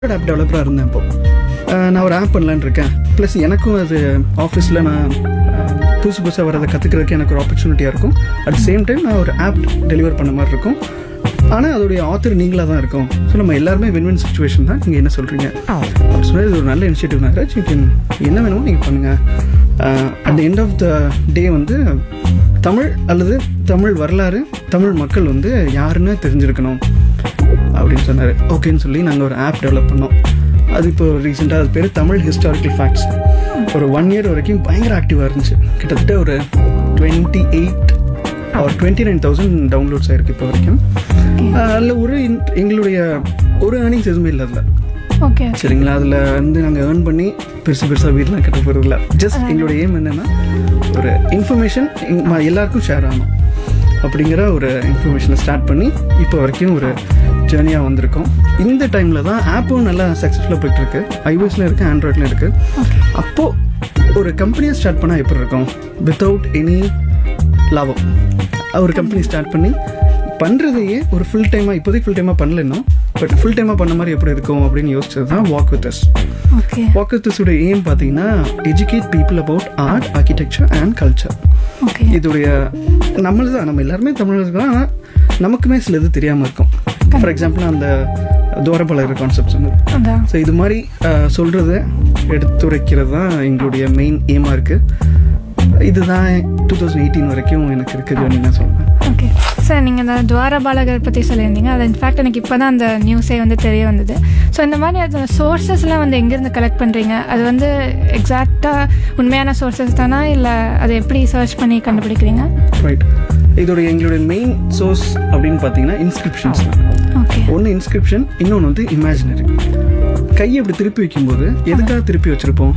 App டெவலப்பராக இருந்தேன் இப்போ அஹ் நான் ஒரு ஆப் பண்ணலான்னு இருக்கேன் ப்ளஸ் எனக்கும் அது ஆஃபீஸில் நான் அஹ், புதுசு புதுசாக வரதை கற்றுக்கிறதுக்கு எனக்கு ஒரு ஆப்பர்ச்சுனிட்டியாக இருக்கும் அட் சேம் டைம் நான் ஒரு ஆப் டெலிவர் பண்ண மாதிரி இருக்கும் ஆனால் அதோடைய ஆத்தர் நீங்களாக தான் இருக்கும் ஸோ நம்ம எல்லாருமே வின் வின் சுச்சுவேஷன் தான் நீங்கள் என்ன சொல்கிறீங்க அப்படி சொன்னால் இது ஒரு நல்ல இனிஷியேட்டிவ் நாகராஜ் யூ கேன் என்ன வேணுமோ நீங்கள் பண்ணுங்கள் at the end of the day வந்து தமிழ் அல்லது தமிழ் வரலாறு தமிழ் மக்கள் வந்து யாருன்னு தெரிஞ்சிருக்கணும் அப்படின்னு சொன்னார் ஓகேன்னு சொல்லி நாங்கள் ஒரு ஆப் டெவலப் பண்ணோம் அது இப்போ ரீசெண்டாக அது பேர் தமிழ் ஹிஸ்டாரிக்கல் ஃபேக்ட்ஸ் ஒரு ஒன் இயர் வரைக்கும் பயங்கர ஆக்டிவாக இருந்துச்சு கிட்டத்தட்ட ஒரு டுவெண்ட்டி எயிட் ஒரு டுவெண்ட்டி நைன் தௌசண்ட் டவுன்லோட்ஸ் ஆயிருக்கு இப்போ வரைக்கும் அதில் ஒரு in- எங்களுடைய ஒரு ஏர்னிங்ஸ் எதுவுமே இல்லை அதில் ஓகே சரிங்களா அதில் வந்து நாங்கள் ஏர்ன் பண்ணி பெருசு பெருசாக வீடெலாம் கட்ட போகிறதில்ல ஜஸ்ட் எங்களோட எய்ம் என்னென்னா ஒரு இன்ஃபர்மேஷன் எல்லாருக்கும் ஷேர் ஆகணும் அப்படிங்கிற ஒரு இன்ஃபர்மேஷனை ஸ்டார்ட் பண்ணி இப்போ வரைக்கும் ஒரு ஜேர்னியாக வந்திருக்கோம் இந்த டைமில் தான் ஆப்பும் நல்லா சக்ஸஸ்ஃபுல்லாக போயிட்டுருக்கு ஐஓஎஸில் இருக்குது ஆண்ட்ராய்டில் இருக்குது அப்போது ஒரு கம்பெனியை ஸ்டார்ட் பண்ணால் எப்படி இருக்கும் வித்தவுட் எனி லாபம் ஒரு கம்பெனி ஸ்டார்ட் பண்ணி பண்ணுறதையே ஒரு ஃபுல் டைமாக இப்போதைக்கு ஃபுல் டைமாக பண்ணலன்னா பட் ஃபுல் டைமாக பண்ண மாதிரி எப்படி இருக்கும் அப்படின்னு யோசிச்சது தான் walk with us okay walk with அஸோட எய்ம் பார்த்தீங்கன்னா educate people about art architecture and culture okay இதோடைய நம்மளது தான் நம்ம எல்லாருமே தமிழர்கள் தான் ஆனால் நமக்குமே சில இது தெரியாமல் இருக்கும் ஃபார் எக்ஸாம்பிள் அந்த துவாரபாலகர் கான்செப்ட் சொன்னது அதான் ஸோ இது மாதிரி சொல்கிறத எடுத்துரைக்கிறது தான் எங்களுடைய மெயின் எய்மாக இருக்குது இதுதான் டூ தௌசண்ட் எயிட்டீன் வரைக்கும் எனக்கு இருக்க ஜேர்னி நான் சொல்லுவேன் ஓகே சார் நீங்கள் இந்த துவாரபாலகர் பற்றி சொல்லியிருந்தீங்க அது இன்ஃபேக்ட் எனக்கு இப்போ தான் அந்த நியூஸே வந்து தெரிய வந்தது ஸோ இந்த மாதிரி அது சோர்சஸ்லாம் வந்து எங்கேருந்து கலெக்ட் பண்ணுறீங்க அது வந்து எக்ஸாக்டாக உண்மையான சோர்சஸ் தானா இல்லை அதை எப்படி சர்ச் பண்ணி கண்டுபிடிக்கிறீங்க ரைட் இதோடைய எங்களுடைய மெயின் சோர்ஸ் அப்படின்னு பார்த்தீங்கன்னா இன்ஸ்கிரிப்ஷன்ஸ் தான் ஓகே ஒன்று இன்ஸ்கிரிப்ஷன் இன்னொன்று வந்து இமேஜினரி கையை இப்படி திருப்பி வைக்கும்போது எதுக்காக திருப்பி வச்சிருப்போம்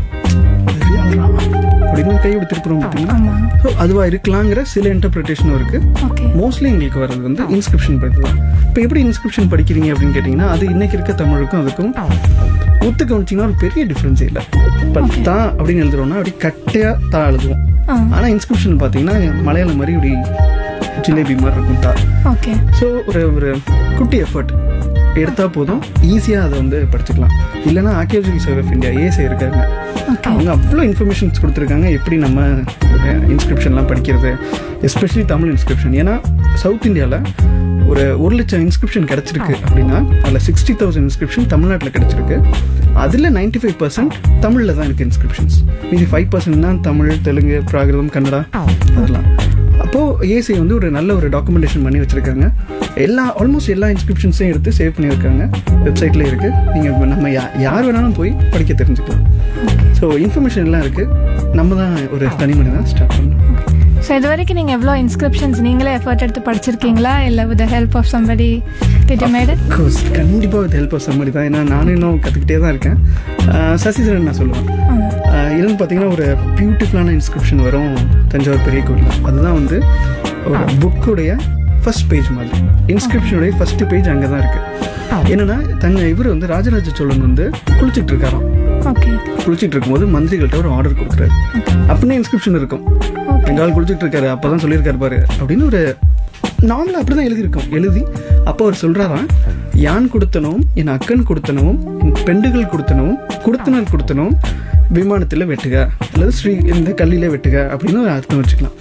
அப்படின்னு கை இப்படி திருப்புறோம் பார்த்தீங்கன்னா ஆமாம் ஸோ அதுவாக இருக்கலாங்கிற சில இன்டர்பிரிட்டேஷனும் இருக்குது ஓகே மோஸ்ட்லி எங்களுக்கு வர்றது வந்து இன்ஸ்கிரிப்ஷன் படிப்பு தான் இப்போ எப்படி இன்ஸ்கிரிப்ஷன் படிக்கிறீங்க அப்படின்னு கேட்டிங்கன்னா அது இன்னைக்கு இருக்க தமிழுக்கும் அதுக்கும் ஒத்து கவனிச்சிங்கன்னா ஒரு பெரிய டிஃப்ரென்ஸே இல்லை இப்போ தா அப்படின்னு எழுதுறோம்னா அப்படி கட்டையாக தா எழுதுவோம் ஆ ஆனால் இன்ஸ்கிரிப்ஷன் பார்த்தீங்கன்னா மலையாளம் மாதிரி இப்படி ஜிலேபி மாதிரி இருக்கும் தா ஓகே ஸோ ஒரு ஒரு குட்டி எஃபர்ட் எடுத்தால் போதும் ஈஸியாக அதை வந்து படிச்சுக்கலாம் இல்லைன்னா ஆர்கியாலஜிக்கல் சர்வே ஆஃப் இந்தியா ஏசே இருக்காங்க ஓகே அவங்க அவ்வளோ இன்ஃபர்மேஷன்ஸ் கொடுத்துருக்காங்க எப்படி நம்ம இன்ஸ்கிரிப்ஷன்லாம் படிக்கிறது எஸ்பெஷலி தமிழ் இன்ஸ்கிரிப்ஷன் ஏன்னா சவுத் இந்தியாவில் ஒரு ஒரு லட்சம் இன்ஸ்கிரிப்ஷன் கிடச்சிருக்கு அப்படின்னா அதில் சிக்ஸ்டி தௌசண்ட் இன்ஸ்கிரிப்ஷன் தமிழ்நாட்டில் கிடச்சிருக்கு அதில் நைன்டி ஃபைவ் பர்சன்ட் தமிழில் தான் இருக்குது இன்ஸ்கிரிப்ஷன்ஸ் மீதி ஃபைவ் பர்சன்ட் தான் தமிழ் தெலுங்கு பிராகிருதம் கன்னடா அதெல்லாம் அப்போது ஏசி வந்து ஒரு நல்ல ஒரு டாக்குமெண்டேஷன் பண்ணி வச்சுருக்காங்க எல்லா ஆல்மோஸ்ட் எல்லா இன்ஸ்கிரிப்ஷன்ஸையும் எடுத்து சேவ் பண்ணியிருக்காங்க வெப்சைட்லேயே இருக்குது நீங்கள் நம்ம யா யார் வேணாலும் போய் படிக்க தெரிஞ்சுக்கலாம் ஸோ இன்ஃபர்மேஷன் எல்லாம் இருக்குது நம்ம தான் ஒரு தனி மனிதன் ஸ்டார்ட் பண்ணணும் ஸோ இது வரைக்கும் நீங்கள் எவ்வளோ இன்ஸ்கிரிப்ஷன்ஸ் நீங்களே எஃபர்ட் எடுத்து படிச்சிருக்கீங்களா இல்லை வித் ஹெல்ப் ஆஃப் சம்படி டிட்டமேடு கோர்ஸ் கண்டிப்பாக வித் ஹெல்ப் ஆஃப் சம்மடி தான் ஏன்னா நானும் இன்னும் கற்றுக்கிட்டே தான் இருக்கேன் சசிதரன் நான் சொல்லுவேன் ஆஹ் இதுன்னு பார்த்தீங்கன்னா ஒரு பியூட்டிஃபுல்லான இன்ஸ்கிரிப்ஷன் வரும் தஞ்சாவூர் பெரிய கோயில் அதுதான் வந்து ஒரு புக்குடைய ஃபர்ஸ்ட் பேஜ் மாதிரி இன்ஸ்கிரிப்ஷனுடைய ஃபர்ஸ்ட் பேஜ் அங்கே தான் இருக்குது என்னன்னா தங்க இவர் வந்து ராஜராஜ சோழன் வந்து குளிச்சிட்டு இருக்காராம் ஓகே குளிச்சிட்டு இருக்கும்போது மந்திரிகள்கிட்ட ஒரு ஆர்டர் கொடுக்குறாரு அப்படின்னு இன்ஸ்கிரிப்ஷன் இருக்கும் எங்க ஆள் குளிச்சிட்டு இருக்காரு அப்பதான் சொல்லியிருக்காரு பாரு அப்படின்னு ஒரு நார்மலாக அப்படி தான் எழுதியிருக்கோம் எழுதி அப்போ அவர் சொல்றாராம் யான் கொடுத்தனவும் என் அக்கன் கொடுத்தனவும் என் பெண்டுகள் கொடுத்தனவும் கொடுத்தனர் கொடுத்தனவும் விமானத்தில் வெட்டுக அல்லது ஸ்ரீ இந்த கல்லிலே வெட்டுக அப்படின்னு ஒரு அர்த்தம் வச்சுக்கலாம்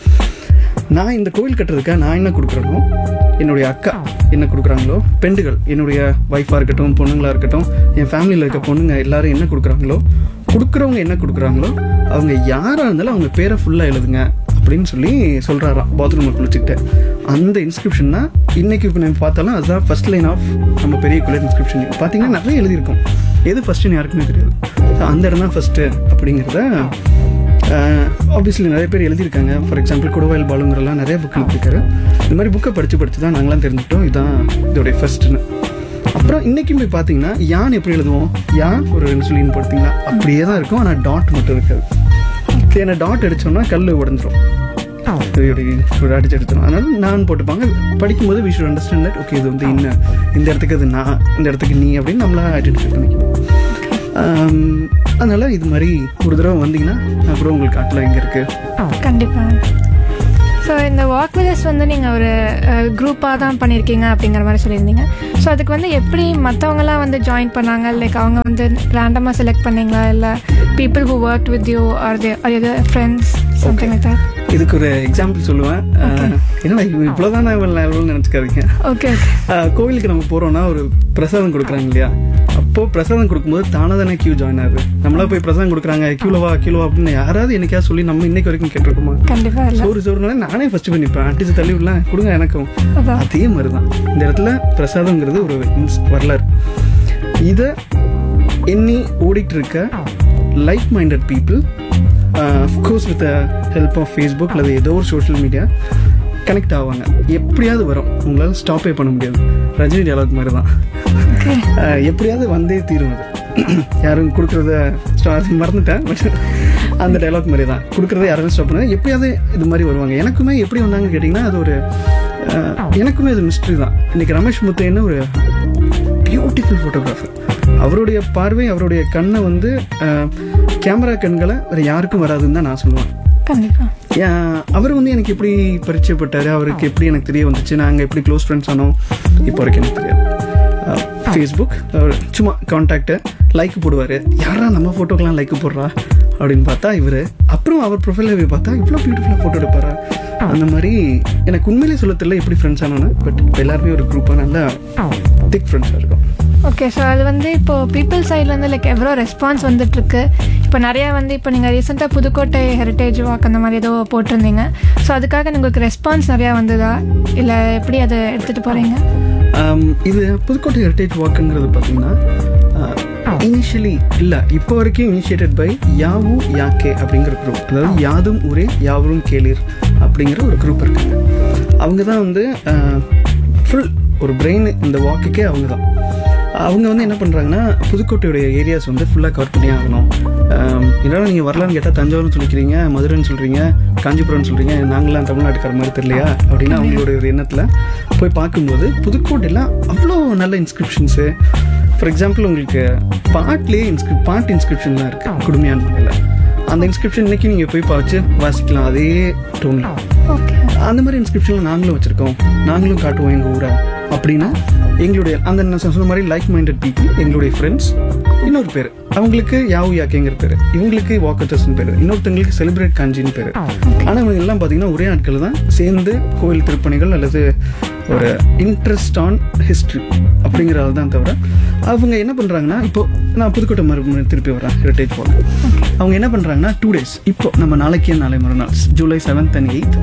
நான் இந்த கோவில் கட்டுறதுக்காக நான் என்ன கொடுக்குறேனோ என்னுடைய அக்கா என்ன கொடுக்குறாங்களோ பெண்டுகள் என்னுடைய ஒய்ஃபாக இருக்கட்டும் பொண்ணுங்களா இருக்கட்டும் என் ஃபேமிலியில் இருக்க பொண்ணுங்க எல்லாரும் என்ன கொடுக்குறாங்களோ கொடுக்குறவங்க என்ன கொடுக்குறாங்களோ அவங்க யாராக இருந்தாலும் அவங்க பேரை ஃபுல்லாக எழுதுங்க அப்படின்னு சொல்லி சொல்கிறாராம் பாத்ரூமில் குளிச்சுக்கிட்டு அந்த இன்ஸ்கிரிப்ஷன் தான் இன்னைக்கு இப்போ நம்ம பார்த்தாலும் அதுதான் ஃபர்ஸ்ட் லைன் ஆஃப் நம்ம பெரிய குலர் இன்ஸ்கிரிப்ஷன் பார்த்தீங்கன்னா நிறைய எழுதியிருக்கோம் எது ஃபஸ்ட்டுன்னு யாருக்குமே தெரியாது So, அந்த இடம் தான் ஃபஸ்ட்டு அப்படிங்கிறத ஆப்வியஸ்லி நிறைய பேர் எழுதியிருக்காங்க ஃபார் எக்ஸாம்பிள் குடவாயில் பாலுங்கிறலாம் நிறைய புக் எழுதியிருக்காரு இந்த மாதிரி புக்கை படித்து படித்து தான் நாங்களாம் தெரிஞ்சுக்கிட்டோம் இதுதான் இதோடைய ஃபர்ஸ்ட்னு அப்புறம் இன்னைக்கும் போய் பார்த்தீங்கன்னா யான் எப்படி எழுதுவோம் யான் ஒரு ரெண்டு சொல்லின்னு பார்த்தீங்கன்னா அப்படியே தான் இருக்கும் ஆனால் டாட் மட்டும் இருக்காது ஏன்னா டாட் அடிச்சோம்னா கல் உடஞ்சிரும் இப்படி ஒரு அடிச்சு எடுத்துரும் அதனால நான் போட்டுப்பாங்க படிக்கும்போது we should understand that okay இது வந்து இன்ன இந்த இடத்துக்கு அது நான் இந்த இடத்துக்கு நீ அப்படின்னு நம்மளா ஐடென்டிஃபை பண்ணிக்கணும் ஆம், அதனால இது மாதிரி ஒரு தடவை வந்தீங்கன்னா நான் கூட உங்களுக்கு காட்டலாம் எங்கே இருக்குது கண்டிப்பாக ஸோ இந்த வாக் விதர்ஸ் வந்து நீங்கள் ஒரு குரூப்பாக தான் பண்ணியிருக்கீங்க அப்படிங்கிற மாதிரி சொல்லியிருந்தீங்க ஸோ அதுக்கு வந்து எப்படி மற்றவங்கலாம் வந்து ஜாயின் பண்ணாங்க லைக் அவங்க வந்து ரேண்டமாக செலக்ட் பண்ணீங்களா இல்லை people who work with you or they are friends something like that இதுக்கு ஒரு எக்ஸாம்பிள் சொல்லுவேன் அஹ், என்னடா இவன் இவ்வளோதான் இவ்வளோ நினச்சிக்காதீங்க ஓகே ஆஹ் கோவிலுக்கு நம்ம போறோம்னா ஒரு பிரசாதம் கொடுக்குறாங்க இல்லையா அப்போ பிரசாதம் கொடுக்கும்போது தானே தானே கியூ ஜாயின் ஆகுது நம்மளா போய் பிரசாதம் கொடுக்குறாங்க கியூலவா கியூலவா அப்படின்னு யாராவது என்னைக்காவது சொல்லி நம்ம இன்னைக்கு வரைக்கும் கேட்டிருக்கோமா கண்டிப்பாக இல்லை சோறு சோறுனால நானே ஃபர்ஸ்ட் பண்ணிப்பேன் அடிச்சு தள்ளி விடலாம் கொடுங்க எனக்கும் அதான் அதே மாதிரி தான் இந்த இடத்துல பிரசாதங்கிறது ஒரு ins- வரலாறு இதை எண்ணி ஓடிட்டு இருக்க like minded people of course with help of Facebook அல்லது ஏதோ ஒரு சோஷியல் மீடியா கனெக்ட் ஆவாங்க எப்படியாவது வரும் உங்களால் ஸ்டாப்பே பண்ண முடியாது ரஜினி dialogue மாதிரி தான் ஓகே அஹ், எப்படியாவது வந்தே தீரும் அது யாரும் கொடுக்குறத அது மறந்துட்டேன் பட் அந்த டைலாக் மாதிரி தான் கொடுக்குறத யாரும் ஸ்டாப் பண்ணுங்க எப்படியாவது இது மாதிரி வருவாங்க எனக்குமே எப்படி வந்தாங்கன்னு கேட்டிங்கன்னா அது ஒரு அஹ், எனக்குமே அது மிஸ்ட்ரி தான் இன்னைக்கு ரமேஷ் முத்தையன்னு ஒரு பியூட்டிஃபுல் ஃபோட்டோகிராஃபர் அவருடைய பார்வை அவருடைய கண்ணை வந்து கேமரா கண்களை வேறு யாருக்கும் வராதுன்னு தான் நான் சொல்லுவேன் கண்டிப்பாக ஏன், அவர் வந்து எனக்கு எப்படி பரிச்சயப்பட்டாரு அவருக்கு எப்படி எனக்கு தெரிய வந்துச்சு நாங்கள் எப்படி க்ளோஸ் ஃப்ரெண்ட்ஸ் ஆனோம் இப்போ வரைக்கும் எனக்கு தெரியாது ஃபேஸ்புக் சும்மா கான்டாக்டு லைக் போடுவார் யாரா நம்ம ஃபோட்டோக்கெலாம் லைக் போடுறா அப்படின்னு பார்த்தா இவர் அப்புறம் அவர் ப்ரொஃபைலில் போய் பார்த்தா இவ்வளோ பியூட்டிஃபுல்லாக ஃபோட்டோ எடுப்பாரா அந்த மாதிரி எனக்கு உண்மையிலேயே சொல்ல தெரியல எப்படி ஃப்ரெண்ட்ஸ் ஆனோன்னு பட் இப்போ எல்லாருமே ஒரு குரூப்பாக நல்லா திக் ஃப்ரெண்ட்ஸாக இருக்கும் ஓகே ஸோ அது வந்து இப்போ பீப்புள் சைட்லேருந்து லைக் எவ்வளோ ரெஸ்பான்ஸ் வந்துட்டுருக்கு இப்போ நிறையா வந்து இப்போ நீங்கள் ரீசெண்டாக புதுக்கோட்டை ஹெரிட்டேஜ் வாக் அந்த மாதிரி ஏதோ போட்டிருந்தீங்க ஸோ அதுக்காக உங்களுக்கு ரெஸ்பான்ஸ் நிறையா வந்ததா இல்லை எப்படி அதை எடுத்துகிட்டு போகிறீங்க ஆம், இது புதுக்கோட்டை ஹெரிட்டேஜ் வாக்குங்கிறது பார்த்தீங்கன்னா இனிஷியலி இல்லை இப்போ வரைக்கும் இனிஷியேட்டட் பை யாவு யாக்கே அப்படிங்கிற குரூப் அதாவது யாதும் ஊரே யாவரும் கேளீர் அப்படிங்கிற ஒரு குரூப் இருக்காங்க அவங்க தான் வந்து ஃபுல் ஒரு பிரெயின் இந்த வாக்குக்கே அவங்க தான் அவங்க வந்து என்ன பண்ணுறாங்கன்னா புதுக்கோட்டையுடைய ஏரியாஸ் வந்து ஃபுல்லாக கவர் பண்ணி ஆகணும் என்னடா நீங்கள் வரலான்னு கேட்டால் தஞ்சாவூர்னு சொல்லிக்கிறீங்க மதுரைன்னு சொல்கிறீங்க காஞ்சிபுரம்னு சொல்கிறீங்க நாங்களாம் தமிழ்நாட்டுக்கார மாதிரி தெரியலையா அப்படின்னு அவங்களுடைய ஒரு எண்ணத்தில் போய் பார்க்கும்போது புதுக்கோட்டையில் அவ்வளோ நல்ல இன்ஸ்கிரிப்ஷன்ஸு ஃபார் எக்ஸாம்பிள் உங்களுக்கு பாட்லேயே இன்ஸ்கிரி பாட் இன்ஸ்கிரிப்ஷன்லாம் இருக்குது குடுமையான முறையில் அந்த இன்ஸ்கிரிப்ஷன் இன்னைக்கு நீங்கள் போய் பார்த்து வாசிக்கலாம் அதே டோனில் ஓகே அந்த மாதிரி இன்ஸ்கிரிப்ஷன்லாம் நாங்களும் வச்சுருக்கோம் நாங்களும் காட்டுவோம் எங்கள் ஊரை அப்படின்னு எங்களுடைய அந்த நான் சொன்ன மாதிரி லைக் மைண்டட் பீப்புள் எங்களுடைய ஃப்ரெண்ட்ஸ் இன்னொரு பேர் அவங்களுக்கு யாவு யாக்கேங்கிற பேர் இவங்களுக்கு வாக்கத்தர்ஸ்னு பேர் இன்னொருத்தங்களுக்கு செலிப்ரேட் காஞ்சின்னு பேர் ஆனால் இவங்க எல்லாம் பார்த்தீங்கன்னா ஒரே நாட்கள் தான் சேர்ந்து கோவில் திருப்பணிகள் அல்லது ஒரு இன்ட்ரெஸ்ட் ஆன் ஹிஸ்ட்ரி அப்படிங்கிறது தான் தவிர அவங்க என்ன பண்ணுறாங்கன்னா இப்போ நான் புதுக்கோட்டை மறு திருப்பி வரேன் ஹெரிட்டேஜ் போகிறேன் அவங்க என்ன பண்ணுறாங்கன்னா டூ டேஸ் இப்போ நம்ம நாளைக்கே நாளை மறுநாள் July seventh and eighth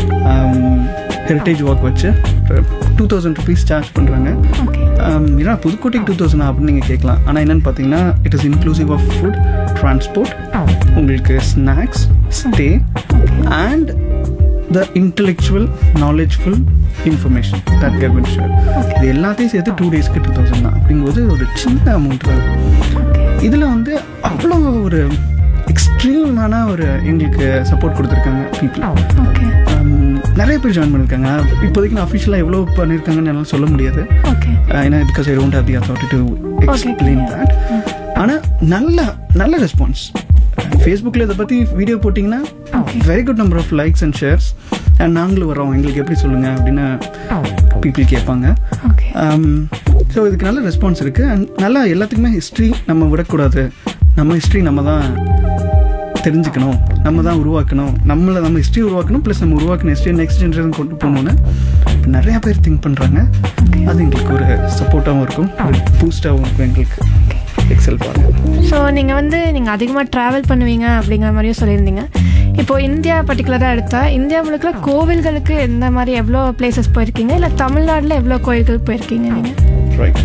heritage walk வச்சு டூ தௌசண்ட் ருபீஸ் சார்ஜ் பண்ணுறாங்க ஓகே ஏன்னா புதுக்கோட்டைக்கு டூ தௌசண்ட் அப்படின்னு நீங்கள் கேட்கலாம் ஆனால் என்னென்னு பார்த்தீங்கன்னா it is inclusive of food transport உங்களுக்கு snacks stay and the intellectual knowledgeful information that government share இது எல்லாத்தையும் சேர்த்து டூ டேஸ்க்கு டூ தௌசண்ட் தான் அப்படிங்கும்போது ஒரு சின்ன அமௌண்ட் தான் இதில் வந்து அவ்வளோ ஒரு எக்ஸ்ட்ரீமான ஒரு எங்களுக்கு சப்போர்ட் கொடுத்துருக்காங்க பீப்புள் ஓகே நிறைய பேர் ஜாயின் பண்ணியிருக்காங்க இப்போதைக்கு நான் அஃபிஷியலாக எவ்வளோ பண்ணியிருக்காங்கன்னு என்னால் சொல்ல முடியாது ஓகே Uh, ஏன்னா because I don't have the authority to explain that ஆனால் நல்ல நல்ல ரெஸ்பான்ஸ் ஃபேஸ்புக்கில் இதை பற்றி வீடியோ போட்டிங்கன்னா very good number of likes and shares and நாங்களும் வரோம் எங்களுக்கு எப்படி சொல்லுங்கள் அப்படின்னு பீப்புள் கேட்பாங்க ஓகே ஸோ இதுக்கு நல்ல ரெஸ்பான்ஸ் இருக்குது அண்ட் நல்லா எல்லாத்துக்குமே ஹிஸ்ட்ரி நம்ம விடக்கூடாது நம்ம ஹிஸ்ட்ரி நம்ம தான் தெரிஞ்சுக்கணும் நம்ம தான் உருவாக்கணும் நம்மளை நம்ம ஹிஸ்ட்ரி உருவாக்கணும் ப்ளஸ் நம்ம உருவாக்கின ஹிஸ்ட்ரி நெக்ஸ்ட் ஜென்ரேஷன் கொண்டு போகணும்னு இப்ப நிறைய பேர் திங்க் பண்ணுறாங்க அது எங்களுக்கு ஒரு சப்போர்ட்டாகவும் இருக்கும் ஒரு பூஸ்டாகவும் இருக்கும் எங்களுக்கு எக்ஸல் பாருங்க ஸோ நீங்கள் வந்து நீங்கள் அதிகமாக ட்ராவல் பண்ணுவீங்க அப்படிங்கிற மாதிரியும் சொல்லியிருந்தீங்க இப்போ இந்தியா பர்டிகுலராக எடுத்தால் இந்தியா முழுக்க கோவில்களுக்கு எந்த மாதிரி எவ்வளோ பிளேசஸ் போயிருக்கீங்க இல்லை தமிழ்நாட்டில் எவ்வளோ கோயில்கள் போயிருக்கீங்க நீங்கள் ரைட்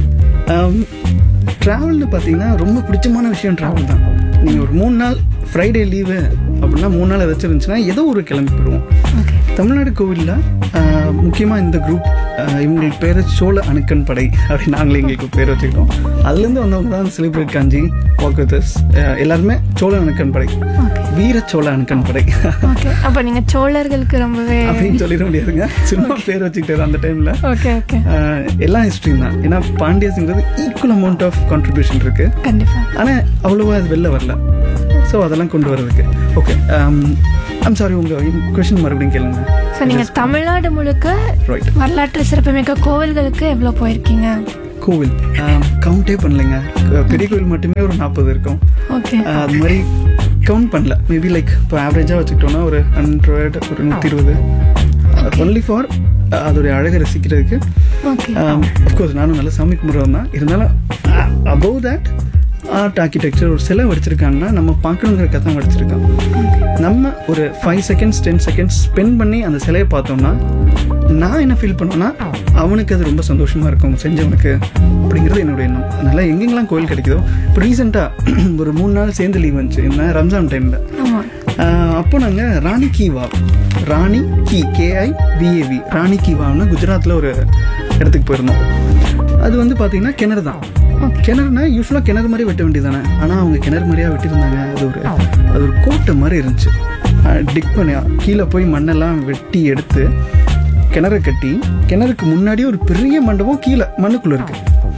ட்ராவல்னு பார்த்தீங்கன்னா ரொம்ப பிடிச்சமான விஷயம் ட்ராவல் தான் நீங்கள் ஒரு மூணு நாள் ஃப்ரைடே லீவு அப்படின்னா மூணு நாள் ஏதாச்சும் இருந்துச்சுன்னா ஏதோ ஒரு கிளம்பி போயிடுவோம் ஓகே தமிழ்நாடு கோவிலில் முக்கியமாக இந்த குரூப் இவங்களுக்கு பேர் சோழ அணுக்கன் படை அப்படின்னு நாங்களே எங்களுக்கு பேர் வச்சுக்கிட்டோம் அதுலேருந்து வந்தவங்க தான் செலிப்ரேட் காஞ்சி வாக்கத்தர்ஸ் எல்லாருமே சோழ அணுக்கன் படை ஓகே வீர சோழ அணுக்கன் படை ஓகே அப்போ நீங்கள் சோழர்களுக்கு ரொம்பவே அப்படின்னு சொல்லிட முடியாதுங்க சும்மா பேர் வச்சுக்கிட்டாரு அந்த டைமில் ஓகே ஓகே எல்லாம் ஹிஸ்ட்ரி தான் ஏன்னா பாண்டியஸுங்கிறது ஈக்குவல் அமௌண்ட் ஆஃப் கான்ட்ரிபியூஷன் இருக்குது கண்டிப்பாக ஆனால் அவ்வளோவா அது வெளில வரல ஸோ அதெல்லாம் கொண்டு வர்றதுக்கு ஓகே ஐம் சாரி உங்கள் கொஷின் மறுபடியும் கேளுங்க ஸோ நீங்கள் தமிழ்நாடு முழுக்க ரைட் வரலாற்று சிறப்புமிக்க கோவில்களுக்கு எவ்வளோ போயிருக்கீங்க கோவில் கவுண்டே பண்ணலைங்க பெரிய கோவில் மட்டுமே ஒரு நாற்பது இருக்கும் ஓகே ஆஹ் அது மாதிரி கவுண்ட் பண்ணல மேபி லைக் இப்போ ஆவரேஜாக வச்சுக்கிட்டோம்னா ஒரு ஹண்ட்ரட் ஒரு நூற்றி இருபது ஒன்லி ஃபார் அதோடைய அழகை ரசிக்கிறதுக்கு ஓகே அஃப்கோர்ஸ் நானும் நல்ல சாமி கும்பிட்றவன் தான் இருந்தாலும் அபவ் தட் ஆர்ட் ஆர்கிடெக்சர் ஒரு சிலை வடிச்சிருக்காங்கன்னா நம்ம பார்க்கணுங்கிற கதை வடிச்சிருக்கான் நம்ம ஒரு five seconds ten seconds spend பண்ணி அந்த சிலையை பார்த்தோம்னா நான் என்ன ஃபீல் பண்ணுவேன்னா அவனுக்கு அது ரொம்ப சந்தோஷமா இருக்கும் செஞ்சவனுக்கு அப்படிங்கிறது என்னோட எண்ணம் அதனால எங்கெங்கெல்லாம் கோயில் கிடைக்குதோ இப்போ ரீசெண்டாக ஒரு மூணு நாள் சேர்ந்து லீவ் வந்துச்சு என்ன ரம்ஜான் டைமில் ஆமாம் அப்போ நாங்கள் ராணி கி வாவ் ராணி கி கேஐ விஏவி ராணி கி வாவ்னு குஜராத்தில் ஒரு இடத்துக்கு போயிருந்தோம் அது வந்து பார்த்தீங்கன்னா கிணறு தான் கிணறுனா யூஸ்வலாக கிணறு மாதிரி வெட்ட வேண்டியதானே ஆனால் அவங்க கிணறு மாதிரியா வெட்டியிருந்தாங்க அது ஒரு அது ஒரு கோட்டை மாதிரி இருந்துச்சு டிக் பண்ணி கீழே போய் மண்ணெல்லாம் வெட்டி எடுத்து கிணறு கட்டி கிணறுக்கு முன்னாடி ஒரு பெரிய மண்டபம் கீழே மண்ணுக்குள்ளே இருக்கு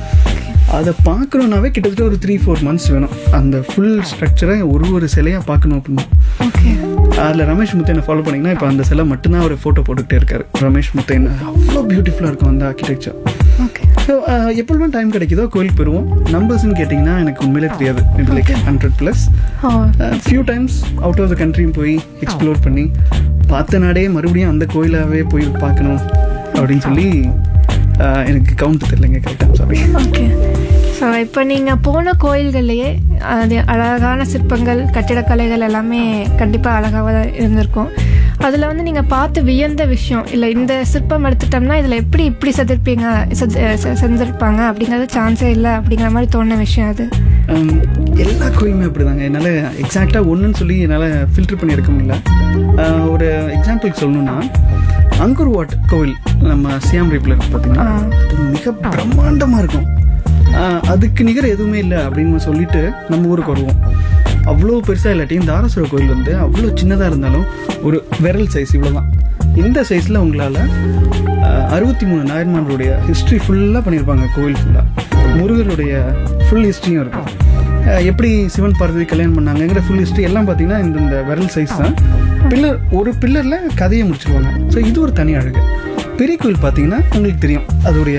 அதை பார்க்கணுன்னாவே கிட்டத்தட்ட ஒரு த்ரீ ஃபோர் மந்த்ஸ் வேணும் அந்த ஃபுல் ஸ்ட்ரக்சரை ஒரு ஒரு சிலையாக பார்க்கணும் அப்படின்னா ஓகே அதில் ரமேஷ் முத்தையனை ஃபாலோ பண்ணிங்கன்னா இப்போ அந்த சிலை மட்டும்தான் அவர் ஃபோட்டோ போட்டுக்கிட்டே இருக்காரு ரமேஷ் முத்தையன் அவ்வளோ பியூட்டிஃபுல்லாக இருக்கும் அந்த ஆர்கிடெக்சர் ஓகே ஸோ எப்பொழுதும் டைம் கிடைக்குதோ கோயிலுக்கு போயிடுவோம் நம்பர்ஸ்னு கேட்டிங்கன்னா எனக்கு உண்மையிலே தெரியாது maybe like hundred plus oh few times out of the கண்ட்ரியும் போய் எக்ஸ்ப்ளோர் பண்ணி பார்த்த நாடே மறுபடியும் அந்த கோயிலாகவே போய் பார்க்கணும் அப்படின்னு சொல்லி uh, எனக்கு கவுண்ட் தெரியலங்க கரெக்டாக சாரி ஓகே ஸோ இப்போ நீங்கள் போன கோயில்கள்லையே அது அழகான சிற்பங்கள் கட்டிடக்கலைகள் எல்லாமே கண்டிப்பாக அழகாக தான் இருந்திருக்கும் அதில் வந்து நீங்கள் பார்த்து வியந்த விஷயம் இல்லை இந்த சிற்பம் எடுத்துட்டோம்னா இதில் எப்படி இப்படி செதுர்ப்பீங்க செது- செ- செஞ்சிருப்பாங்க அப்படிங்கிறது சான்ஸே இல்லை அப்படிங்கிற மாதிரி தோணுன விஷயம் அது Um, எல்லா கோயிலுமே அப்படிதாங்க என்னால் எக்ஸாக்டாக ஒன்றுன்னு சொல்லி என்னால் ஃபில்டர் பண்ணி எடுக்க முடியல Uh, ஒரு எக்ஸாம்பிளுக்கு சொல்லணும்னா அங்கூர் வாட் கோவில் நம்ம சியாம் ரீப்பில் இருக்கு பார்த்தீங்கன்னா அது மிக பிரம்மாண்டமாக இருக்கும் Uh, அதுக்கு நிகர் எதுவுமே இல்லை அப்படின்னு சொல்லிட்டு நம்ம ஊருக்கு வருவோம் அவ்வளோ பெருசாக இல்லாட்டியும் தாராசுர கோயில் வந்து அவ்வளோ சின்னதாக இருந்தாலும் ஒரு விரல் சைஸ் இவ்வளோதான் இந்த சைஸில் உங்களால் அறுபத்தி மூணு நாயன்மார்களுடைய ஹிஸ்ட்ரி ஃபுல்லாக பண்ணியிருப்பாங்க கோவில் ஃபுல்லாக முருகருடைய ஃபுல் ஹிஸ்ட்ரியும் இருக்கும் அஹ் எப்படி சிவன் பார்வதி கல்யாணம் பண்ணாங்கங்கிற ஃபுல் ஹிஸ்ட்ரி எல்லாம் பார்த்தீங்கன்னா இந்த இந்த விரல் சைஸ் தான் பில்லர் ஒரு பில்லரில் கதையை முடிச்சிருவாங்க ஸோ இது ஒரு தனி அழகு பெரிய கோயில் பார்த்தீங்கன்னா உங்களுக்கு தெரியும் அதோடைய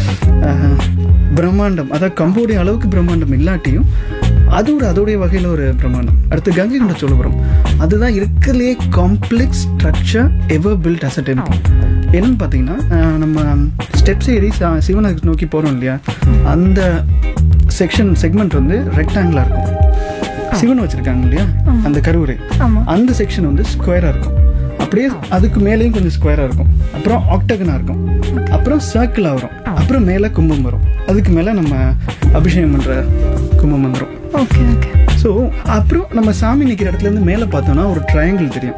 அஹ், பிரம்மாண்டம் அதாவது கம்போடைய அளவுக்கு பிரம்மாண்டம் இல்லாட்டியும் அது ஒரு அதோடைய வகையில் ஒரு பிரம்மாண்டம் அடுத்து கங்கை கொண்ட சோழபுரம் அதுதான் இருக்கிறதுலே complex structure ever built as a temple என்னன்னு பார்த்தீங்கன்னா அஹ், நம்ம ஸ்டெப்ஸ் ஏறி ச- சிவனை நோக்கி போகிறோம் இல்லையா அந்த செக்ஷன் செக்மெண்ட் வந்து ரெக்டாங்கிளாக இருக்கும் சிவன் வச்சிருக்காங்க இல்லையா அந்த கருவறை ஆமாம் அந்த செக்ஷன் வந்து ஸ்கொயராக இருக்கும் அப்படியே அதுக்கு மேலேயும் கொஞ்சம் ஸ்கொயராக இருக்கும் அப்புறம் ஆக்டகனாக இருக்கும் அப்புறம் சர்க்கிளாக வரும் அப்புறம் மேலே கும்பம் வரும் அதுக்கு மேலே நம்ம அபிஷேகம் பண்ணுற கும்பம் வந்துடும் ஓகே ஓகே ஸோ அப்புறம் நம்ம சாமி நிற்கிற இடத்துல இருந்து மேலே பார்த்தோம்னா ஒரு ட்ரையாங்கிள் தெரியும்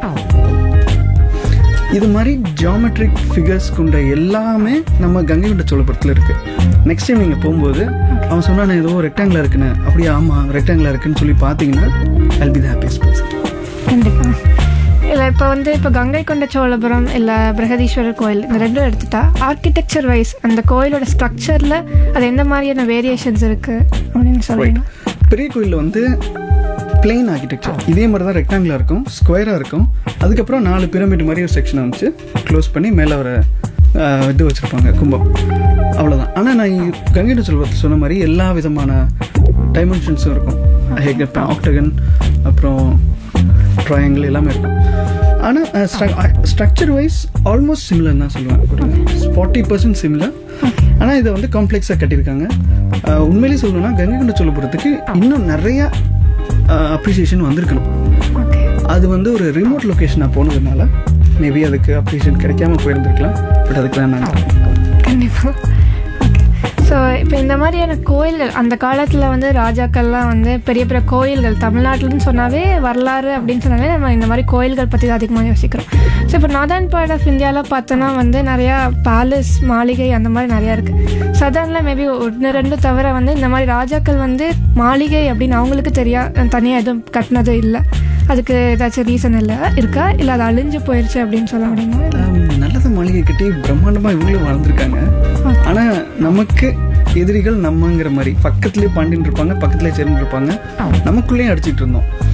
இது மாதிரி ஜியாமெட்ரிக் ஃபிகர்ஸ் கொண்ட எல்லாமே நம்ம கங்கை கொண்ட சோழபுரத்தில் இருக்கு நெக்ஸ்ட் டைம் நீங்கள் போகும்போது அவன் சொன்னானே ஏதோ ரெக்டாங்கிளாக இருக்குன்னு அப்படியே ஆமாம் ரெக்டாங்கிளாக இருக்குன்னு சொல்லி பார்த்தீங்கன்னா I'll be the happiest person கண்டிப்பாக இல்லை இப்போ வந்து இப்போ கங்கை கொண்ட சோழபுரம் இல்லை பிரகதீஸ்வரர் கோயில் இந்த ரெண்டும் எடுத்துட்டா ஆர்கிடெக்சர் வைஸ் அந்த கோயிலோட ஸ்ட்ரக்சரில் அது எந்த மாதிரியான வேரியேஷன்ஸ் இருக்குது அப்படின்னு சொல்லுங்க பெரிய கோயிலில் வந்து பிளெயின் ஆர்கிடெக்சர் இதே மாதிரி தான் ரெக்டாங்கிளாக இருக்கும் ஸ்கொயராக இருக்கும் அதுக்கப்புறம் நாலு பிரமிட் மாதிரி ஒரு செக்ஷனை வந்துச்சு க்ளோஸ் பண்ணி மேலே ஒரு ஆஹ், இது வச்சுருப்பாங்க கும்பம் அவ்வளோதான் ஆனால் நான் இ- கங்கை சொல்வது சொன்ன மாதிரி எல்லா விதமான டைமென்ஷன்ஸும் இருக்கும் ஆக்டகன் அப்புறம் ட்ரையாங்கிள் எல்லாமே இருக்கும் ஆனால் ஸ்ட்ரக்சர் வைஸ் ஆல்மோஸ்ட் சிமிலர் தான் சொல்லுவேன் ஒரு ஃபார்ட்டி பர்சன்ட் சிமிலர் ஆனால் இதை வந்து காம்ப்ளெக்ஸாக கட்டியிருக்காங்க அஹ் உண்மையிலேயே சொல்லணும்னா கங்கை கொண்ட சோழபுரத்துக்கு இன்னும் நிறைய அப்ரிசியேஷன் வந்திருக்கணும் ஓகே அது வந்து ஒரு ரிமோட் லொக்கேஷனாக போனதுனால மேபி அதுக்கு அப்ரிசியேஷன் கிடைக்காம போயிருந்திருக்கலாம் பட் அதுக்கு தான் நாங்கள் கண்டிப்பாக ஸோ இப்போ இந்த மாதிரியான கோயில்கள் அந்த காலத்தில் வந்து ராஜாக்கள்லாம் வந்து பெரிய பெரிய கோயில்கள் தமிழ்நாட்டில்னு சொன்னாவே வரலாறு அப்படின்னு சொன்னாவே நம்ம இந்த மாதிரி கோயில்கள் பற்றி தான் அதிகமாக யோசிக்கிறோம் ஸோ இப்போ நார்தர்ன் பார்ட் ஆஃப் இந்தியாவில் பார்த்தோன்னா வந்து நிறையா பேலஸ் மாளிகை அந்த மாதிரி நிறையா இருக்குது சதர்னில் மேபி ஒன்று ரெண்டு தவிர வந்து இந்த மாதிரி ராஜாக்கள் வந்து மாளிகை அப்படின்னு அவங்களுக்கு தெரியா தனியாக எதுவும் கட்டினது இல்லை அதுக்கு ஏதாச்சும் ரீசன் இல்லை இருக்கா இல்லை அது அழிஞ்சு போயிடுச்சு அப்படின்னு சொல்ல முடியுமா நல்லத மாளிகை கட்டி பிரம்மாண்டமாக இவங்களும் வாழ்ந்திருக்காங்க ஆனால் நமக்கு எதிரிகள் நம்மங்கிற மாதிரி பக்கத்துலேயே பாண்டியன் இருப்பாங்க பக்கத்துலேயே சேரன் இருப்பாங்க நமக்குள்ளேயே அடிச்சிட்டு இருந்தோம்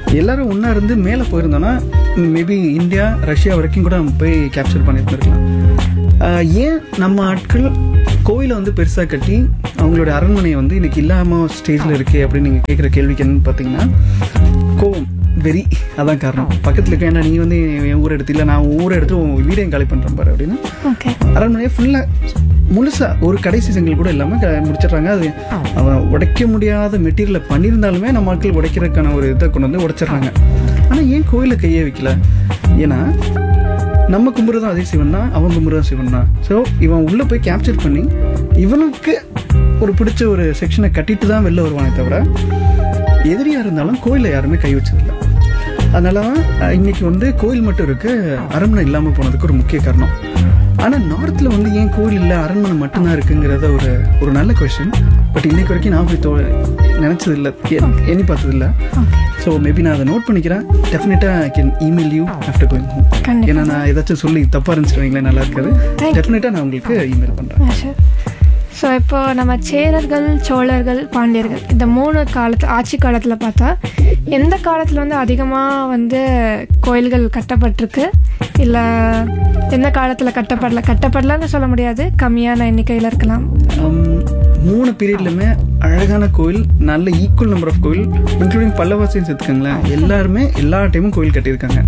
எல்லாரும் ஒன்றா இருந்து மேலே போயிருந்தோன்னா மேபி இந்தியா ரஷ்யா வரைக்கும் கூட நம்ம போய் கேப்சர் பண்ணியிருந்துருக்கலாம் ஆஹ் ஏன் நம்ம ஆட்கள் கோயிலை வந்து பெருசாக கட்டி அவங்களுடைய அரண்மனையை வந்து இன்னைக்கு இல்லாமல் ஸ்டேஜில் இருக்கே அப்படின்னு நீங்கள் கேட்குற கேள்விக்கு என்னன்னு பார்த்தீங்கன்னா கோவம் வெறி அதான் காரணம் பக்கத்தில் இருக்க ஏன்னா நீ வந்து என் ஊரை எடுத்து இல்லை நான் உன் ஊரை எடுத்து உன் வீடையும் காலி பண்ணுறேன் பாரு அப்படின்னு ஓகே அரண்மனையை ஃபுல்லாக முழுசா ஒரு கடைசி செங்கல் கூட இல்லாமல் க முடிச்சிடுறாங்க அது அவன் உடைக்க முடியாத மெட்டீரியலை பண்ணியிருந்தாலுமே நம்ம ஆட்கள் உடைக்கிறதுக்கான ஒரு இதை கொண்டு வந்து உடைச்சிடுறாங்க ஆனால் ஏன் கோயிலை கையே வைக்கல ஏன்னா நம்ம கும்பிட்றதும் அதே சிவன் தான் அவன் கும்பிட்றதும் சிவன் தான் ஸோ இவன் உள்ளே போய் கேப்சர் பண்ணி இவனுக்கு ஒரு பிடிச்ச ஒரு செக்ஷனை கட்டிட்டு தான் வெளில வருவானே தவிர எதிரியாக இருந்தாலும் கோயிலை யாருமே கை வச்சதில்லை அதனால தான் அஹ், இன்னைக்கு வந்து கோயில் மட்டும் இருக்கு அரண்மனை இல்லாமல் போனதுக்கு ஒரு முக்கிய காரணம் ஆனால் நார்த்தில் வந்து ஏன் கோயில் இல்லை அரண்மனை மட்டும்தான் இருக்குங்கிறத ஒரு ஒரு நல்ல கொஷின் பட் இன்னைக்கு வரைக்கும் நான் போய் தோ நினச்சது இல்லை எண்ணி பார்த்தது இல்லை ஓகே ஸோ மேபி நான் அதை நோட் பண்ணிக்கிறேன் டெஃபினட்டாக I can email you after going home கண்டிப்பா. ஏன்னா நான் ஏதாச்சும் சொல்லி தப்பாக இருந்துச்சு வைங்களேன் நல்லா இருக்காது Thank you. டெஃபினட்டாக நான் உங்களுக்கு இமெயில் பண்ணுறேன் ஸோ இப்போ நம்ம சேரர்கள் சோழர்கள் பாண்டியர்கள் இந்த மூணு காலத்து ஆட்சி காலத்தில் பார்த்தா எந்த காலத்தில் வந்து அதிகமாக வந்து கோயில்கள் கட்டப்பட்டிருக்கு இல்லை எந்த காலத்தில் கட்டப்படல கட்டப்படலன்னு சொல்ல முடியாது கம்மியான எண்ணிக்கையில் இருக்கலாம் Um, மூணு பீரியட்லையுமே அழகான கோயில் நல்ல ஈக்குவல் நம்பர் ஆஃப் கோயில் இன்க்ளூடிங் பல்லவாசியும் சேர்த்துக்கோங்களேன் எல்லாருமே எல்லா டைமும் கோயில் கட்டியிருக்காங்க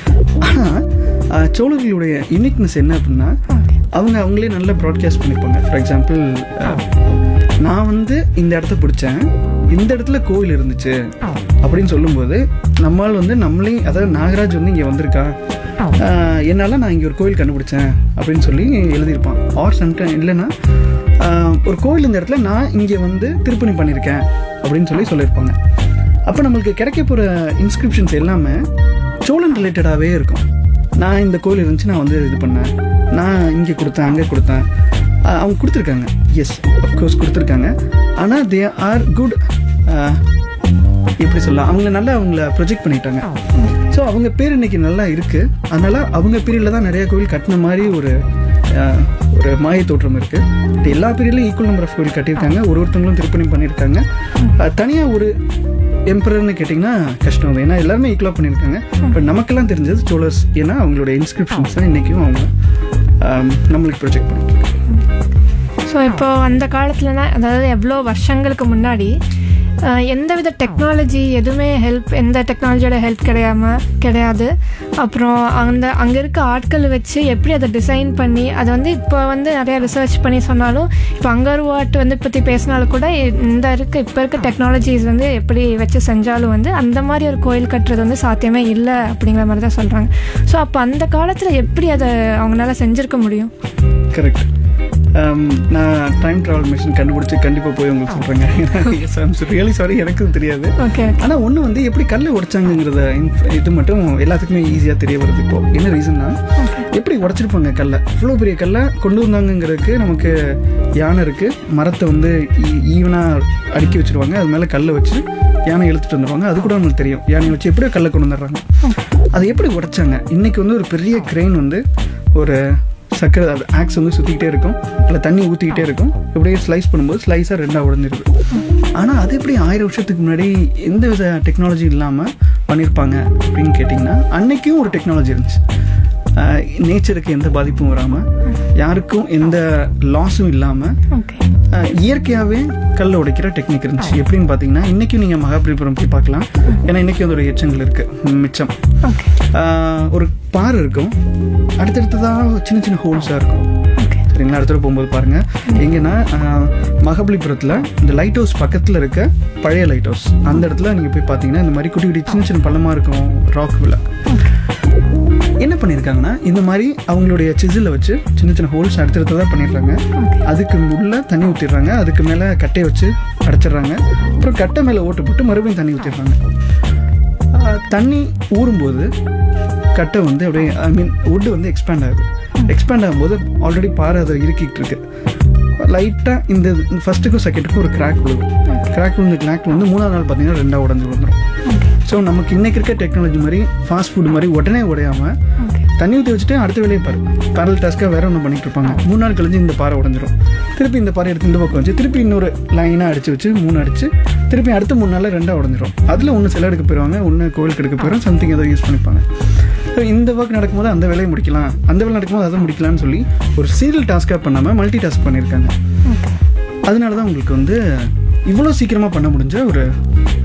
ஆனால் சோழர்களுடைய யூனிக்னஸ் என்ன அப்படின்னா அவங்க அவங்களே நல்லா ப்ராட்காஸ்ட் பண்ணிப்பாங்க ஃபார் எக்ஸாம்பிள் நான் வந்து இந்த இடத்த பிடிச்சேன் இந்த இடத்துல கோயில் இருந்துச்சு அப்படின்னு சொல்லும்போது நம்மால் வந்து நம்மளே அதாவது நாகராஜ் வந்து இங்கே வந்திருக்கா ஆஹ் என்னால நான் இங்கே ஒரு கோயில் கண்டுபிடிச்சேன் அப்படின்னு சொல்லி எழுதியிருப்பான் ஆர் சம்டைம் இல்லைன்னா ஆஹ் ஒரு கோயில் இந்த இடத்துல நான் இங்கே வந்து திருப்பணி பண்ணியிருக்கேன் அப்படின்னு சொல்லி சொல்லியிருப்பாங்க அப்போ நம்மளுக்கு கிடைக்க போகிற இன்ஸ்கிரிப்ஷன்ஸ் எல்லாமே சோழன் ரிலேட்டடாகவே இருக்கும் நான் இந்த கோயில் இருந்துச்சு நான் வந்து இது பண்ணேன் நான் இங்கே கொடுத்தேன் அங்கே கொடுத்தேன் ஆஹ் அவங்க கொடுத்துருக்காங்க எஸ் அஃப்கோர்ஸ் கொடுத்துருக்காங்க ஆனால் தே ஆர் குட் எப்படி சொல்லலாம் அவங்கள நல்லா அவங்கள ப்ரொஜெக்ட் பண்ணிட்டாங்க ஸோ அவங்க பேர் இன்னைக்கு நல்லா இருக்கு அதனால அவங்க பீரியடில் தான் நிறைய கோவில் கட்டின மாதிரி ஒரு ஆஹ், ஒரு மாய தோற்றம் இருக்கு But எல்லா பீரியட்லையும் ஈக்குவல் நம்பர் ஆஃப் கோவில் கட்டியிருக்காங்க ஒரு ஒருத்தவங்களும் திருப்பணி பண்ணியிருக்காங்க தனியாக ஒரு எம்பரர்னு கேட்டிங்கன்னா கஷ்டம் தான் ஏன்னா எல்லாருமே ஈக்குவலாக பண்ணியிருக்காங்க பட் நமக்கெல்லாம் தெரிஞ்சது சோழர்ஸ் ஏன்னா அவங்களோட இன்ஸ்கிரிப்ஷன்ஸ் தான் இன்றைக்கும் அவங்க ஆம், நம்மளுக்கு ப்ரொஜெக்ட் பண்ணிட்டு இருக்காங்க ஸோ இப்போ அந்த காலத்துலனா அதாவது எவ்வளோ வருஷங்களுக்கு முன்னாடி அஹ், எந்தவித டெக்னாலஜி எதுவுமே ஹெல்ப் எந்த டெக்னாலஜியோட ஹெல்ப் கிடையாம கிடையாது அப்புறம் அந்த அங்கே இருக்க ஆட்கள் வச்சு எப்படி அதை டிசைன் பண்ணி அதை வந்து இப்போ வந்து நிறைய ரிசர்ச் பண்ணி சொன்னாலும் இப்போ அங்கர்வாட் வந்து பற்றி பேசினாலும் கூட இந்த இருக்க இப்போ இருக்க டெக்னாலஜிஸ் வந்து எப்படி வச்சு செஞ்சாலும் வந்து அந்த மாதிரி ஒரு கோயில் கட்டுறது வந்து சாத்தியமே இல்லை அப்படிங்கிற மாதிரி தான் சொல்கிறாங்க ஸோ அப்போ அந்த காலத்தில் எப்படி அதை அவங்களால செஞ்சுருக்க முடியும் கரெக்ட் நான் டைம் ட்ராவல் மிஷின் கண்டுபிடிச்சி கண்டிப்பாக போய் உங்களுக்கு சொல்கிறேங்க எஸ் ஐம் ரியலி சாரி எனக்கும் தெரியாது ஓகே ஆனால் ஒன்று வந்து எப்படி கல்லை உடைச்சாங்கங்கிறத inf- இது மட்டும் எல்லாத்துக்குமே ஈஸியாக தெரிய வருது இப்போ என்ன ரீசன்னா எப்படி உடைச்சிருப்பாங்க கல்லை இவ்வளோ பெரிய கல்லை கொண்டு வந்தாங்கங்கிறதுக்கு நமக்கு யானை இருக்குது மரத்தை வந்து ஈவனாக அடுக்கி வச்சிருவாங்க அது மேலே கல்லை வச்சு யானை இழுத்துட்டு வந்துடுவாங்க அது கூட நம்மளுக்கு தெரியும் யானை வச்சு எப்படியோ கல்லை கொண்டு வந்துடுறாங்க அது எப்படி உடைச்சாங்க இன்னைக்கு வந்து ஒரு பெரிய கிரெயின் வந்து ஒரு சக்கரை ஆக்ஸ் வந்து சுற்றிக்கிட்டே இருக்கும் அதில் தண்ணி ஊற்றிக்கிட்டே இருக்கும் இப்படியே ஸ்லைஸ் பண்ணும்போது ஸ்லைஸாக ரெண்டாக உடஞ்சிருது ஆனால் அது எப்படி ஆயிரம் வருஷத்துக்கு முன்னாடி எந்த வித டெக்னாலஜி இல்லாமல் பண்ணியிருப்பாங்க அப்படின்னு கேட்டிங்கன்னா அன்னைக்கும் ஒரு டெக்னாலஜி இருந்துச்சு நேச்சருக்கு எந்த பாதிப்பும் வராமல் யாருக்கும் எந்த லாஸும் இல்லாமல் ஓகே இயற்கையாகவே கல்லை உடைக்கிற டெக்னிக் இருந்துச்சு எப்படின்னு பார்த்தீங்கன்னா இன்றைக்கும் நீங்கள் மகாபலிபுரம் போய் பார்க்கலாம் ஏன்னா இன்றைக்கி அதோட எச்சங்கள் இருக்குது மிச்சம் ஓகே ஆஹ் ஒரு பாறை இருக்கும் அடுத்தடுத்ததாக சின்ன சின்ன ஹோல்ஸாக இருக்கும் ஓகே சரிங்களா அடுத்த போகும்போது பாருங்க எங்கன்னா ஆஹ், மகாபலிபுரத்தில் இந்த லைட் ஹவுஸ் பக்கத்தில் இருக்க பழைய லைட் ஹவுஸ் அந்த இடத்துல நீங்கள் போய் பார்த்தீங்கன்னா இந்த மாதிரி குட்டி குட்டி சின்ன சின்ன பள்ளமாக இருக்கும் ராக் விழா என்ன பண்ணியிருக்காங்கன்னா இந்த மாதிரி அவங்களுடைய சிசிலை வச்சு சின்ன சின்ன ஹோல்ஸ் அடுத்தடுத்ததாக பண்ணிடுறாங்க அதுக்கு உள்ள தண்ணி ஊற்றிடுறாங்க அதுக்கு மேலே கட்டையை வச்சு அடைச்சிடுறாங்க அப்புறம் கட்டை மேலே ஓட்டு போட்டு மறுபடியும் தண்ணி ஊற்றிடுறாங்க தண்ணி ஊறும்போது கட்டை வந்து அப்படியே ஐ மீன் wood வந்து எக்ஸ்பேண்ட் ஆகுது எக்ஸ்பேண்ட் ஆகும்போது ஆல்ரெடி பாறை அதை இறுக்கிட்டு இருக்கு லைட்டாக இந்த ஃபர்ஸ்ட்டுக்கும் செகண்டுக்கும் ஒரு கிராக் விழுகும் கிராக் விழுந்து கிராக் வந்து மூணாவது நாள் பார்த்தீங்கன்னா ரெண்டாக உடஞ்சி விழுந்துடும் ஸோ நமக்கு இன்னைக்கு இருக்க டெக்னாலஜி மாதிரி ஃபாஸ்ட் ஃபுட் மாதிரி உடனே உடையாம ஓகே தண்ணி ஊற்றி வச்சுட்டு அடுத்த வேலையை பாரு பேரல் டாஸ்க்காக வேற ஒன்று பண்ணிட்டு இருப்பாங்க மூணு நாள் கழிஞ்சு இந்த பாறை உடஞ்சிரும் திருப்பி இந்த பாறை எடுத்து இந்த பக்கம் வச்சு திருப்பி இன்னொரு லைனாக அடிச்சு வச்சு மூணு அடிச்சு திருப்பி அடுத்த மூணு நாளில் ரெண்டாக உடஞ்சிரும் அதில் ஒன்று சிலை எடுக்க போயிடுவாங்க ஒன்று கோவிலுக்கு எடுக்க போயிடும் சம்திங் ஏதோ யூஸ் பண்ணிப்பாங்க ஸோ இந்த ஒர்க் நடக்கும்போது அந்த வேலையை முடிக்கலாம் அந்த வேலை நடக்கும்போது அதை முடிக்கலாம்னு சொல்லி ஒரு சீரியல் டாஸ்க்காக பண்ணாமல் மல்டி டாஸ்க் பண்ணியிருக்காங்க அதனால தான் உங்களுக்கு வந்து இவ்வளோ சீக்கிரமாக பண்ண முடிஞ்ச ஒரு